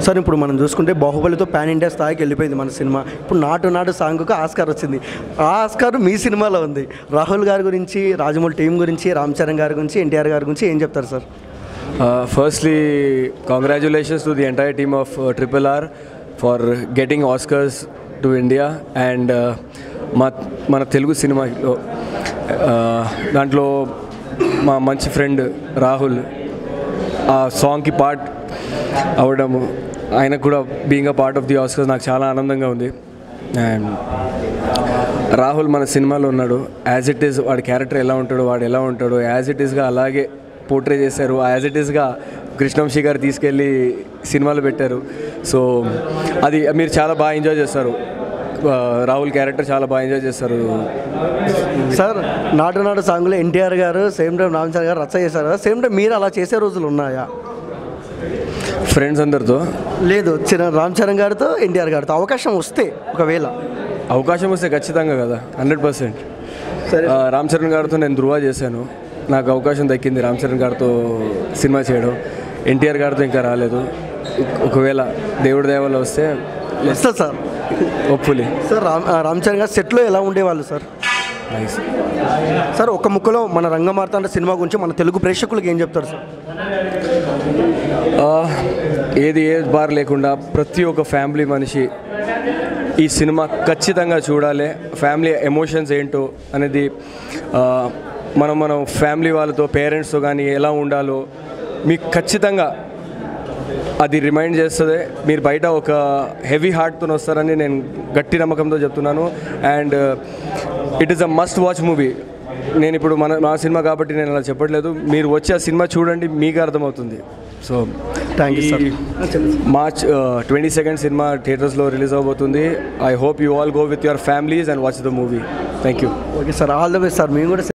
sir ఇప్పుడు మనం చూసుకుంటే బాహుబలితో పాన్ ఇండియా స్థాయికి వెళ్ళిపోయింది మన సినిమా ఇప్పుడు నాటు నాటు సాంగ్కు ఆస్కార్ వచ్చింది ఆ ఆస్కార్ మీ సినిమాలో ఉంది రాహుల్ గారి గురించి రాజమౌళి టీం గురించి రామ్ చరణ్ గారి గురించి ఎన్టీఆర్ గారి గురించి ఏం చెప్తారు sir Uh, firstly, congratulations to the entire team of uh, Triple R for getting Oscars to India and uh, మా మన తెలుగు సినిమాలో uh, దాంట్లో మా మంచి ఫ్రెండ్ రాహుల్ ఆ సాంగ్కి పార్ట్ అవ్వడము ఆయన కూడా being a part of the Oscars నాకు చాలా ఆనందంగా ఉంది అండ్ రాహుల్ మన సినిమాలో ఉన్నాడు యాజ్ ఇట్ ఈస్ వాడి క్యారెక్టర్ ఎలా ఉంటాడు వాడు ఎలా ఉంటాడు యాజ్ ఇట్ ఈస్గా అలాగే పోర్ట్రే చేశారు యాజ్ ఇట్ ఈస్గా కృష్ణవంశీ గారు తీసుకెళ్ళి సినిమాలు పెట్టారు సో అది మీరు చాలా బాగా ఎంజాయ్ చేస్తారు ఆ, రాహుల్ క్యారెక్టర్ చాలా బాగా ఎంజాయ్ చేస్తారు సార్ నాటు నాటు సాంగ్లో ఎన్టీఆర్ గారు సేమ్ టైం రామ్ చరణ్ గారు రచ్చ చేశారు కదా సేమ్ టైం మీరు అలా చేసే రోజులు ఉన్నాయా ఫ్రెండ్స్ అందరితో లేదు చిన్న రామ్ చరణ్ గారితో ఎన్టీఆర్ గారితో అవకాశం వస్తే ఒకవేళ అవకాశం వస్తే ఖచ్చితంగా కదా హండ్రెడ్ పర్సెంట్ సరే రామ్ చరణ్ గారితో నేను ధృవ చేశాను నాకు అవకాశం దక్కింది రామ్ చరణ్ గారితో సినిమా చేయడం ఎన్టీఆర్ గారితో ఇంకా రాలేదు ఒకవేళ దేవుడి దేవాలో వస్తే వస్తుంది సార్ ఒప్పులి సార్ రామ్ ఆ, రామ్ చరణ్ గారు సెట్లో ఎలా ఉండేవాళ్ళు సార్ నైస్ సార్ ఒక ముక్కలో మన రంగమార్తాండ సినిమా గురించి మన తెలుగు ప్రేక్షకులకు ఏం చెప్తారు సార్ ఏది ఏ బార్ లేకుండా ప్రతి ఒక్క ఫ్యామిలీ మనిషి ఈ సినిమా ఖచ్చితంగా చూడాలి ఫ్యామిలీ ఎమోషన్స్ ఏంటో అనేది ఆ, మనం మనం ఫ్యామిలీ వాళ్ళతో పేరెంట్స్తో కానీ ఎలా ఉండాలో మీకు ఖచ్చితంగా అది రిమైండ్ చేస్తుంది మీరు బయట ఒక హెవీ హార్ట్తో వస్తారని నేను గట్టి నమ్మకంతో చెప్తున్నాను and it is a must watch movie నేను ఇప్పుడు మన మా సినిమా కాబట్టి నేను అలా చెప్పట్లేదు మీరు వచ్చి ఆ సినిమా చూడండి మీకు అర్థమవుతుంది so thank you sir March twenty second సినిమా థియేటర్స్లో రిలీజ్ అవబోతుంది I hope you all go with your families and watch the movie thank you okay sir all the best sir మేము కూడా